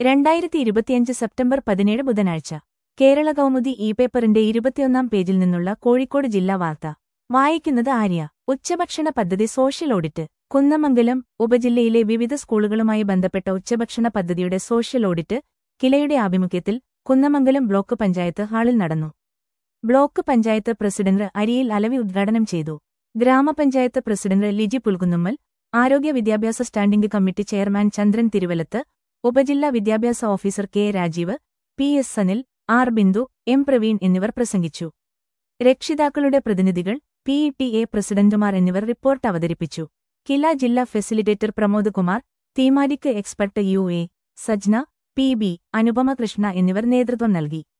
രണ്ടായിരത്തി ഇരുപത്തിയഞ്ച് സെപ്റ്റംബർ പതിനേഴ് ബുധനാഴ്ച കേരള കൗമുദി ഇ പേപ്പറിന്റെ ഇരുപത്തിയൊന്നാം പേജിൽ നിന്നുള്ള കോഴിക്കോട് ജില്ലാ വാർത്ത വായിക്കുന്നത് ആര്യ ഉച്ചഭക്ഷണ പദ്ധതി സോഷ്യൽ ഓഡിറ്റ് കുന്നമംഗലം ഉപജില്ലയിലെ വിവിധ സ്കൂളുകളുമായി ബന്ധപ്പെട്ട ഉച്ചഭക്ഷണ പദ്ധതിയുടെ സോഷ്യൽ ഓഡിറ്റ് കിലയുടെ ആഭിമുഖ്യത്തിൽ കുന്നമംഗലം ബ്ലോക്ക് പഞ്ചായത്ത് ഹാളിൽ നടന്നു ബ്ലോക്ക് പഞ്ചായത്ത് പ്രസിഡന്റ് അരിയിൽ അലവി ഉദ്ഘാടനം ചെയ്തു ഗ്രാമപഞ്ചായത്ത് പ്രസിഡന്റ് ലിജി പുൽകുന്നുമ്മൽ ആരോഗ്യ വിദ്യാഭ്യാസ standing committee chairman Chandran Thiruvalath ഉപജില്ലാ വിദ്യാഭ്യാസ officer K Rajeev P S Sanil R Bindu M Praveen എന്നിവർ പ്രസംഗിച്ചു രക്ഷിതാക്കളുടെ പ്രതിനിധികൾ പി ഇ ടി എ പ്രസിഡന്റുമാർ എന്നിവർ റിപ്പോർട്ട് അവതരിപ്പിച്ചു കില ജില്ലാ ഫെസിലിറ്റേറ്റർ പ്രമോദ് കുമാർ തീമാരിക്ക് expert U A Sajna P B Anupama Krishna എന്നിവർ നേതൃത്വം നൽകി